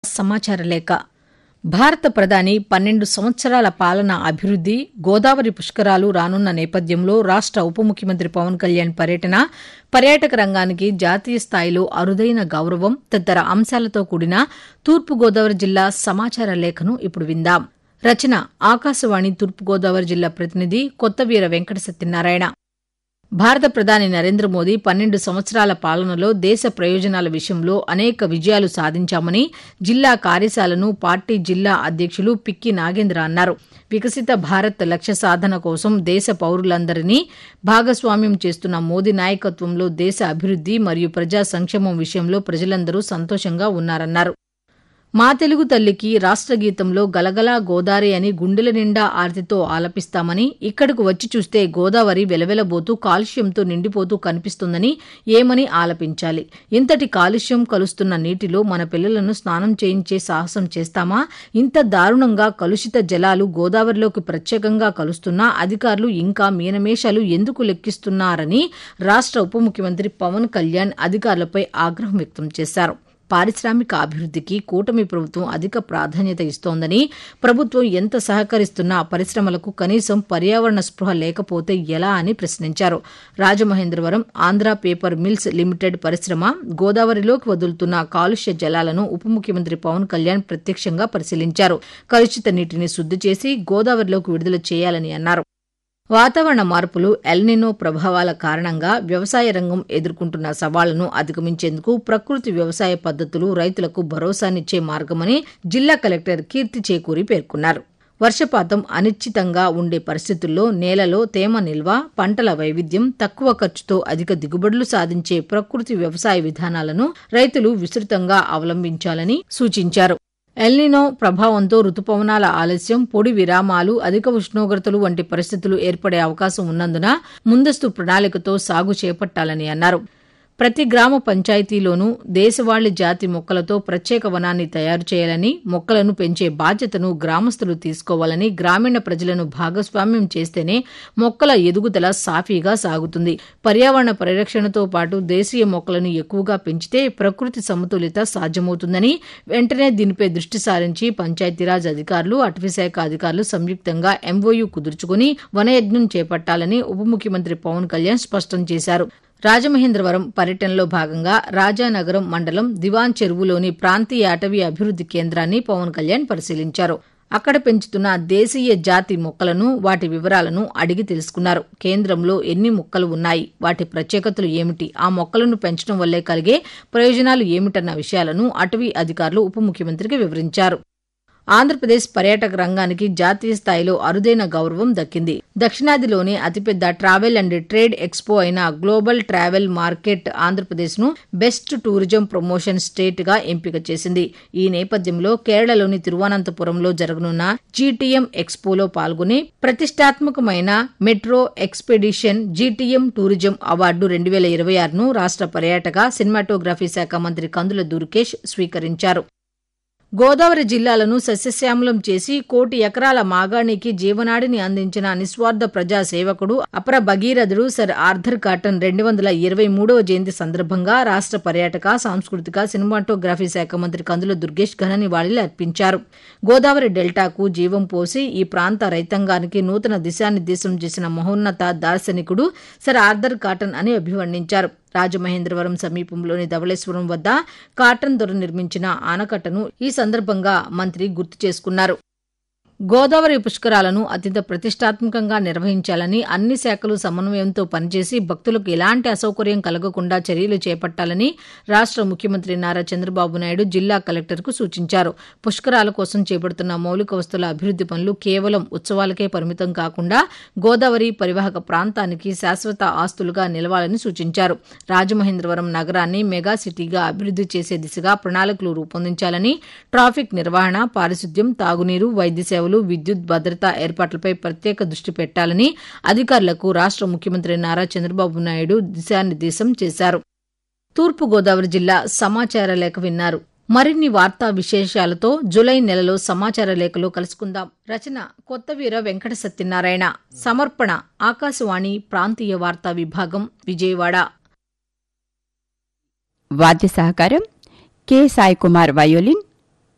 సమాచార లేఖ భారత ప్రధాని పన్నెండు సంవత్సరాల పాలన అభివృద్ది గోదావరి పుష్కరాలు రానున్న నేపథ్యంలో రాష్ట ఉప ముఖ్యమంత్రి పవన్ కళ్యాణ్ పర్యటన పర్యాటక రంగానికి జాతీయ స్థాయిలో అరుదైన గౌరవం తదితర అంశాలతో కూడిన తూర్పుగోదావరి జిల్లా సమాచార లేఖను ఇప్పుడు విందాం రచన ఆకాశవాణి తూర్పుగోదావరి జిల్లా ప్రతినిధి కొత్తవీర వెంకట సత్యనారాయణ భారత ప్రధాని నరేంద్ర మోదీ పన్నెండు సంవత్సరాల పాలనలో దేశ ప్రయోజనాల విషయంలో అనేక విజయాలు సాధించామని జిల్లా కార్యశాలను పార్టీ జిల్లా అధ్యక్షులు పిక్కి నాగేంద్ర అన్నారు వికసిత భారత్ లక్ష్య సాధన కోసం దేశ పౌరులందరినీ భాగస్వామ్యం చేస్తున్న మోదీ నాయకత్వంలో దేశ అభివృద్ది మరియు ప్రజా సంక్షేమం విషయంలో ప్రజలందరూ సంతోషంగా ఉన్నారన్నారు మా తెలుగు తల్లికి రాష్ట్ర గీతంలో గలగలా గోదారి అని గుండెల నిండా ఆర్తితో ఆలపిస్తామని ఇక్కడకు వచ్చి చూస్తే గోదావరి వెలవెలబోతూ కాలుష్యంతో నిండిపోతూ కనిపిస్తుందని ఏమని ఆలపించాలి ఇంతటి కాలుష్యం కలుస్తున్న నీటిలో మన పిల్లలను స్నానం చేయించే సాహసం చేస్తామా ఇంత దారుణంగా కలుషిత జలాలు గోదావరిలోకి ప్రత్యేకంగా కలుస్తున్నా అధికారులు ఇంకా మీనమేషాలు ఎందుకు లెక్కిస్తున్నారని రాష్ట్ర ఉప ముఖ్యమంత్రి పవన్ కళ్యాణ్ అధికారులపై ఆగ్రహం వ్యక్తం చేశారు పారిశ్రామిక అభివృద్దికి కూటమి ప్రభుత్వం అధిక ప్రాధాన్యత ఇస్తోందని ప్రభుత్వం ఎంత సహకరిస్తున్నా పరిశ్రమలకు కనీసం పర్యావరణ స్పృహ లేకపోతే ఎలా అని ప్రశ్నించారు Rajamahendravaram Andhra paper mills limited పరిశ్రమ గోదావరిలోకి వదులుతున్న కాలుష్య జలాలను ఉప ముఖ్యమంత్రి పవన్ కళ్యాణ్ ప్రత్యక్షంగా పరిశీలించారు కలుషిత నీటిని శుద్ది చేసి గోదావరిలోకి విడుదల చేయాలని అన్నారు వాతావరణ మార్పులు ఎల్నినో ప్రభావాల కారణంగా వ్యవసాయ రంగం ఎదుర్కొంటున్న సవాళ్లను అధిగమించేందుకు ప్రకృతి వ్యవసాయ పద్దతులు రైతులకు భరోసానిచ్చే మార్గమని జిల్లా కలెక్టర్ కీర్తి చేకూరి పేర్కొన్నారు వర్షపాతం అనిశ్చితంగా ఉండే పరిస్థితుల్లో నేలలో తేమ నిల్వ పంటల వైవిధ్యం తక్కువ ఖర్చుతో అధిక దిగుబడులు సాధించే ప్రకృతి వ్యవసాయ విధానాలను రైతులు విస్తృతంగా అవలంబించాలని సూచించారు ఎల్నినో ప్రభావంతో రుతుపవనాల ఆలస్యం పొడి విరామాలు అధిక ఉష్ణోగ్రతలు వంటి పరిస్థితులు ఏర్పడే అవకాశం ఉన్నందున ముందస్తు ప్రణాళికతో సాగు చేపట్టాలని అన్నారు ప్రతి గ్రామ పంచాయతీలోనూ దేశవాళి జాతి మొక్కలతో ప్రత్యేక వనాన్ని తయారు చేయాలని మొక్కలను పెంచే బాధ్యతను గ్రామస్తులు తీసుకోవాలని గ్రామీణ ప్రజలను భాగస్వామ్యం చేస్తేనే మొక్కల ఎదుగుదల సాఫీగా సాగుతుంది పర్యావరణ పరిరక్షణతో పాటు దేశీయ మొక్కలను ఎక్కువగా పెంచితే ప్రకృతి సమతుల్యత సాధ్యమవుతుందని వెంటనే దీనిపై దృష్టి సారించి పంచాయతీరాజ్ అధికారులు అటవీశాఖ అధికారులు సంయుక్తంగా ఎంఓయూ కుదుర్చుకుని వనయజ్ఞం చేపట్టాలని ఉప ముఖ్యమంత్రి పవన్ కళ్యాణ్ స్పష్టం చేశారు రాజమహేంద్రవరం పర్యటనలో భాగంగా రాజానగరం మండలం దివాన్ చెరువులోని ప్రాంతీయ అటవీ అభివృద్ది కేంద్రాన్ని పవన్ కళ్యాణ్ పరిశీలించారు అక్కడ పెంచుతున్న దేశీయ జాతి మొక్కలను వాటి వివరాలను అడిగి తెలుసుకున్నారు కేంద్రంలో ఎన్ని మొక్కలు ఉన్నాయి వాటి ప్రత్యేకతలు ఏమిటి ఆ మొక్కలను పెంచడం వల్లే కలిగే ప్రయోజనాలు ఏమిటన్న విషయాలను అటవీ అధికారులు ఉప ముఖ్యమంత్రికి వివరించారు ఆంధ్రప్రదేశ్ పర్యాటక రంగానికి జాతీయ స్థాయిలో అరుదైన గౌరవం దక్కింది దక్షిణాదిలోనే అతిపెద్ద ట్రావెల్ అండ్ ట్రేడ్ ఎక్స్పో అయిన గ్లోబల్ ట్రావెల్ మార్కెట్ ఆంధ్రప్రదేశ్ ను బెస్ట్ టూరిజం ప్రమోషన్ స్టేట్ గా ఎంపిక చేసింది ఈ నేపథ్యంలో కేరళలోని తిరువనంతపురంలో జరగనున్న జీటీఎం ఎక్స్పోలో పాల్గొని ప్రతిష్టాత్మకమైన metro expedition GTM tourism award రెండు వేల ఇరవై ఆరును రాష్ట పర్యాటక సినిమాటోగ్రఫీ శాఖ మంత్రి కందుల దుర్గేష్ స్వీకరించారు గోదావరి జిల్లాలను సస్యశ్యామలం చేసి కోటి ఎకరాల మాగాణికి జీవనాడిని అందించిన నిస్వార్థ ప్రజా సేవకుడు అపర భగీరథుడు సర్ ఆర్థర్ కాటన్ రెండు వందల ఇరవై మూడవ జయంతి సందర్భంగా రాష్ట పర్యాటక సాంస్కృతిక సినిమాటోగ్రఫీ శాఖ మంత్రి కందుల దుర్గేష్ ఘన నివాళులు అర్పించారు గోదావరి డెల్టాకు జీవం పోసి ఈ ప్రాంత రైతాంగానికి నూతన దిశానిర్దేశం చేసిన మహోన్నత దార్శనికుడు సర్ ఆర్థర్ కాటన్ అని అభివర్ణించారు రాజమహేంద్రవరం సమీపంలోని ధవళేశ్వరం వద్ద కాటన్ దొర నిర్మించిన ఆనకట్టను ఈ సందర్భంగా మంత్రి గుర్తు చేసుకున్నారు గోదావరి పుష్కరాలను అత్యంత ప్రతిష్టాత్మకంగా నిర్వహించాలని అన్ని శాఖలు సమన్వయంతో పనిచేసి భక్తులకు ఎలాంటి అసౌకర్యం కలగకుండా చర్యలు చేపట్టాలని రాష్ట ముఖ్యమంత్రి నారా చంద్రబాబు నాయుడు జిల్లా కలెక్టర్కు సూచించారు పుష్కరాల కోసం చేపడుతున్న మౌలిక వస్తువుల అభివృద్ది పనులు కేవలం ఉత్సవాలకే పరిమితం కాకుండా గోదావరి పరివాహక ప్రాంతానికి శాశ్వత ఆస్తులుగా నిలవాలని సూచించారు రాజమహేంద్రవరం నగరాన్ని మెగా సిటీగా అభివృద్ది చేసే దిశగా ప్రణాళికలు రూపొందించాలని ట్రాఫిక్ నిర్వహణ పారిశుద్ధ్యం తాగునీరు వైద్య సేవలు విద్యుత్ భద్రతా ఏర్పాట్లపై ప్రత్యేక దృష్టి పెట్టాలని అధికారులకు రాష్ట ముఖ్యమంత్రి నారా చంద్రబాబు నాయుడు దిశానిర్దేశం చేశారు తూర్పుగోదావరి జిల్లా సమాచార లేఖ విన్నారు మరిన్ని వార్తా విశేషాలతో జులై నెలలో సమాచార లేఖలో కలుసుకుందాం రచన కొత్తవీర వెంకట సత్యనారాయణ సమర్పణ ఆకాశవాణి ప్రాంతీయ వార్తా విభాగం విజయవాడ వాద్య సహకారం కె సాయి కుమార్ వయోలిన్